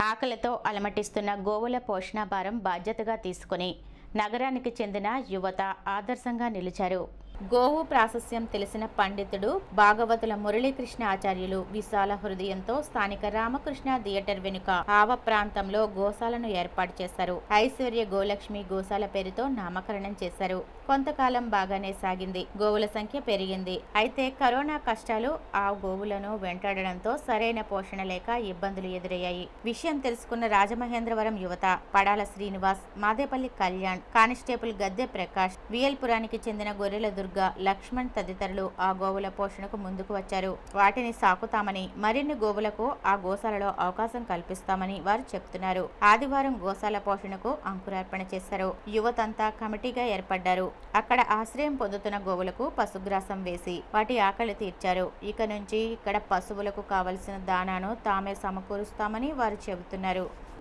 ఆకలితో అలమటిస్తున్న గోవుల పోషణ భారం బాధ్యతగా తీసుకుని నగరానికి చెందిన యువత ఆదర్శంగా నిలిచారు గోవు ప్రాశస్యం తెలిసిన పండితుడు భాగవతుల మురళీకృష్ణ ఆచార్యులు విశాల హృదయంతో స్థానిక రామకృష్ణ థియేటర్ వెనుక ఆవ ప్రాంతంలో గోశాలను ఏర్పాటు చేశారు ఐశ్వర్య గోలక్ష్మి గోశాల పేరుతో నామకరణం చేశారు కొంతకాలం బాగానే సాగింది గోవుల సంఖ్య పెరిగింది అయితే కరోనా కష్టాలు ఆ గోవులను వెంటాడడంతో సరైన పోషణ లేక ఇబ్బందులు ఎదురయ్యాయి విషయం తెలుసుకున్న రాజమహేంద్రవరం యువత పడాల శ్రీనివాస్ మాదేపల్లి కళ్యాణ్ కానిస్టేబుల్ గద్దె ప్రకాష్ వియల్పురానికి చెందిన గొర్రెల దుర్గ లక్ష్మణ్ తదితరులు ఆ గోవుల పోషణకు ముందుకు వచ్చారు వాటిని సాకుతామని మరిన్ని గోవులకు ఆ గోశాలలో అవకాశం కల్పిస్తామని వారు చెప్తున్నారు ఆదివారం గోశాల పోషణకు అంకురార్పణ చేశారు యువతంతా కమిటీగా ఏర్పడ్డారు అక్కడ ఆశ్రయం పొందుతున్న గోవులకు పశుగ్రాసం వేసి వాటి ఆకలి తీర్చారు ఇక నుంచి ఇక్కడ పశువులకు కావలసిన దానాను తామే సమకూరుస్తామని వారు చెబుతున్నారు